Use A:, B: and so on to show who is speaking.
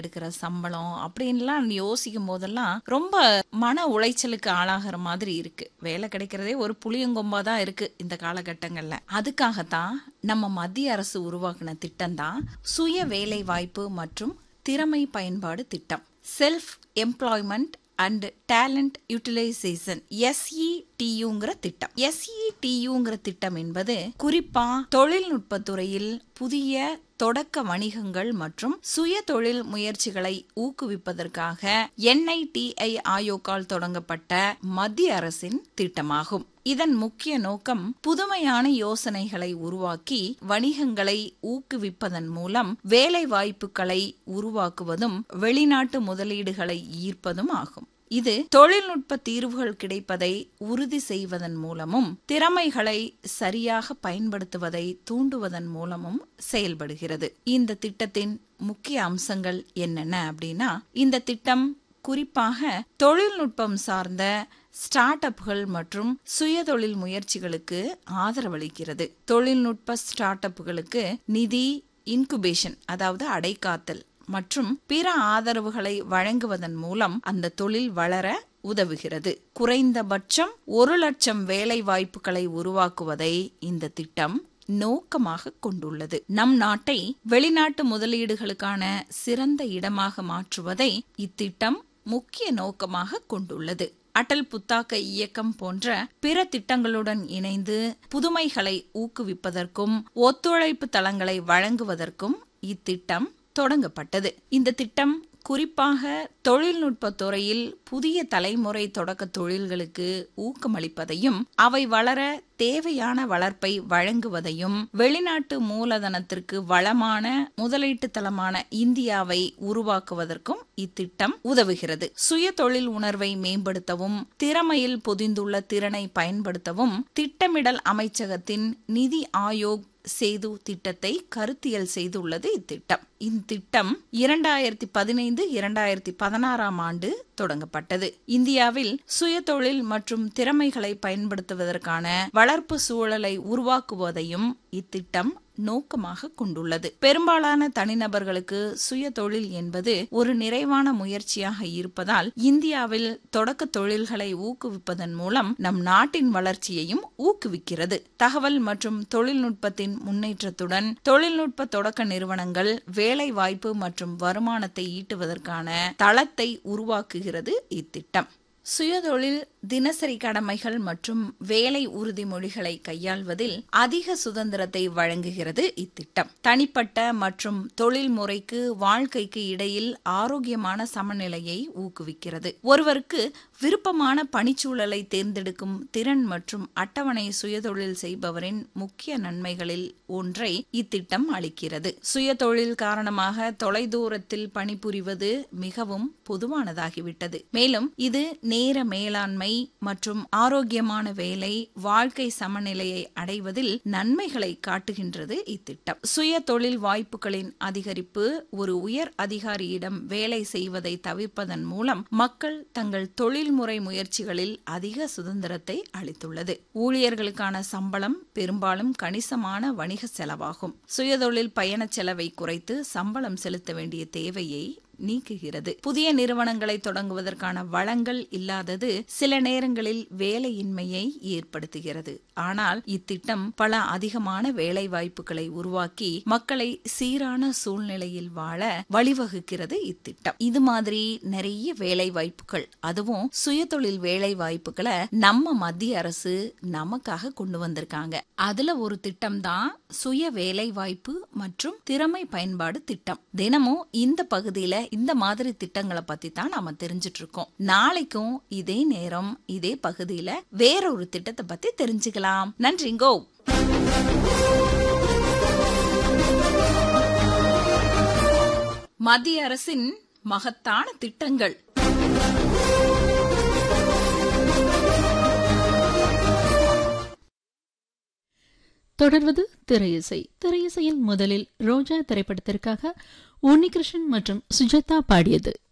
A: எடுக்கிற சம்பளம் அப்படின்லாம் யோசிக்கும் போதெல்லாம் ரொம்ப மன உளைச்சலுக்கு ஆளாகிற மாதிரி இருக்கு வேலை கிடைக்கிறதே ஒரு புளியங்கொம்பா தான் இருக்கு இந்த காலகட்டங்கள்ல அதுக்காகத்தான் நம்ம மத்திய அரசு உருவாக்கின திட்டம் தான் சுய வேலை வாய்ப்பு மற்றும் திறமை பயன்பாடு திட்டம் self employment and talent utilisation எஸ்இடியுங்கிற திட்டம் எஸ்இடியுங்கிற திட்டம் என்பது குறிப்பா தொழில்நுட்பத் துறையில் புதிய தொடக்க வணிகங்கள் மற்றும் சுய தொழில் முயற்சிகளை ஊக்குவிப்பதற்காக என்ஐடிஐ ஆயோக்கால் தொடங்கப்பட்ட மத்திய அரசின் திட்டமாகும் இதன் முக்கிய நோக்கம் புதுமையான யோசனைகளை உருவாக்கி வணிகங்களை ஊக்குவிப்பதன் மூலம் வேலை வாய்ப்புகளை உருவாக்குவதும் வெளிநாட்டு முதலீடுகளை ஈர்ப்பதும் ஆகும் இது தொழில்நுட்ப தீர்வுகள் கிடைப்பதை உறுதி செய்வதன் மூலமும் திறமைகளை சரியாக பயன்படுத்துவதை தூண்டுவதன் மூலமும் செயல்படுகிறது இந்த திட்டத்தின் முக்கிய அம்சங்கள் என்னென்ன அப்படின்னா இந்த திட்டம் குறிப்பாக தொழில்நுட்பம் சார்ந்த ஸ்டார்ட் அப்கள் மற்றும் சுயதொழில் முயற்சிகளுக்கு ஆதரவளிக்கிறது தொழில்நுட்ப ஸ்டார்ட் அப்புகளுக்கு நிதி இன்குபேஷன் அதாவது அடைக்காத்தல் மற்றும் பிற ஆதரவுகளை வழங்குவதன் மூலம் அந்த தொழில் வளர உதவுகிறது குறைந்தபட்சம் ஒரு லட்சம் வேலை வாய்ப்புகளை உருவாக்குவதை இந்த திட்டம் நோக்கமாக கொண்டுள்ளது நம் நாட்டை வெளிநாட்டு முதலீடுகளுக்கான சிறந்த இடமாக மாற்றுவதை இத்திட்டம் முக்கிய நோக்கமாக கொண்டுள்ளது அடல் புத்தாக்க இயக்கம் போன்ற பிற திட்டங்களுடன் இணைந்து புதுமைகளை ஊக்குவிப்பதற்கும் ஒத்துழைப்பு தளங்களை வழங்குவதற்கும் இத்திட்டம் தொடங்கப்பட்டது இந்த திட்டம் குறிப்பாக தொழில்நுட்ப துறையில் புதிய தலைமுறை தொடக்க தொழில்களுக்கு ஊக்கமளிப்பதையும் அவை வளர தேவையான வளர்ப்பை வழங்குவதையும் வெளிநாட்டு மூலதனத்திற்கு வளமான முதலீட்டு தளமான இந்தியாவை உருவாக்குவதற்கும் இத்திட்டம் உதவுகிறது சுய தொழில் உணர்வை மேம்படுத்தவும் திறமையில் பொதிந்துள்ள திறனை பயன்படுத்தவும் திட்டமிடல் அமைச்சகத்தின் நிதி ஆயோக் சேது திட்டத்தை கருத்தியல் செய்துள்ளது இத்திட்டம் இத்திட்டம் இரண்டாயிரத்தி பதினைந்து இரண்டாயிரத்தி பதினாறாம் ஆண்டு தொடங்கப்பட்டது இந்தியாவில் சுயதொழில் மற்றும் திறமைகளை பயன்படுத்துவதற்கான வளர்ப்பு சூழலை உருவாக்குவதையும் இத்திட்டம் நோக்கமாக கொண்டுள்ளது பெரும்பாலான தனிநபர்களுக்கு சுய தொழில் என்பது ஒரு நிறைவான முயற்சியாக இருப்பதால் இந்தியாவில் தொடக்க தொழில்களை ஊக்குவிப்பதன் மூலம் நம் நாட்டின் வளர்ச்சியையும் ஊக்குவிக்கிறது தகவல் மற்றும் தொழில்நுட்பத்தின் முன்னேற்றத்துடன் தொழில்நுட்ப தொடக்க நிறுவனங்கள் வேலை வாய்ப்பு மற்றும் வருமானத்தை ஈட்டுவதற்கான தளத்தை உருவாக்குகிறது இத்திட்டம் சுயதொழில் தினசரி கடமைகள் மற்றும் வேலை உறுதிமொழிகளை கையாள்வதில் அதிக சுதந்திரத்தை வழங்குகிறது இத்திட்டம் தனிப்பட்ட மற்றும் தொழில் முறைக்கு வாழ்க்கைக்கு இடையில் ஆரோக்கியமான சமநிலையை ஊக்குவிக்கிறது ஒருவருக்கு விருப்பமான பணிச்சூழலை தேர்ந்தெடுக்கும் திறன் மற்றும் அட்டவணை சுயதொழில் செய்பவரின் முக்கிய நன்மைகளில் ஒன்றை இத்திட்டம் அளிக்கிறது சுயதொழில் காரணமாக தொலைதூரத்தில் பணிபுரிவது மிகவும் பொதுவானதாகிவிட்டது மேலும் இது நேர மேலாண்மை மற்றும் ஆரோக்கியமான வேலை வாழ்க்கை சமநிலையை அடைவதில் நன்மைகளை காட்டுகின்றது இத்திட்டம் சுய தொழில் வாய்ப்புகளின் அதிகரிப்பு ஒரு உயர் அதிகாரியிடம் வேலை செய்வதை தவிர்ப்பதன் மூலம் மக்கள் தங்கள் தொழில்முறை முயற்சிகளில் அதிக சுதந்திரத்தை அளித்துள்ளது ஊழியர்களுக்கான சம்பளம் பெரும்பாலும் கணிசமான வணிக செலவாகும் சுயதொழில் பயண செலவை குறைத்து சம்பளம் செலுத்த வேண்டிய தேவையை நீக்குகிறது புதிய நிறுவனங்களை தொடங்குவதற்கான வளங்கள் இல்லாதது சில நேரங்களில் வேலையின்மையை ஏற்படுத்துகிறது ஆனால் இத்திட்டம் பல அதிகமான வேலை வாய்ப்புகளை உருவாக்கி மக்களை சீரான சூழ்நிலையில் வாழ வழிவகுக்கிறது இத்திட்டம் இது மாதிரி நிறைய வேலை வாய்ப்புகள் அதுவும் சுயதொழில் வேலை வாய்ப்புகளை நம்ம மத்திய அரசு நமக்காக கொண்டு வந்திருக்காங்க அதுல ஒரு திட்டம் தான் சுய வேலை வாய்ப்பு மற்றும் திறமை பயன்பாடு திட்டம் தினமும் இந்த பகுதியில இந்த மாதிரி திட்டங்களை பத்தி தான் நாம தெரிஞ்சிட்டு இருக்கோம் நாளைக்கும் இதே நேரம் இதே பகுதியில வேறொரு திட்டத்தை பத்தி தெரிஞ்சுக்கலாம் நன்றிங்கோ மத்திய அரசின் மகத்தான திட்டங்கள்
B: தொடர்வது திரையிசை திரையிசையில் முதலில் ரோஜா திரைப்படத்திற்காக உன்னிகிருஷ்ணன் மற்றும் சுஜாதா பாடியது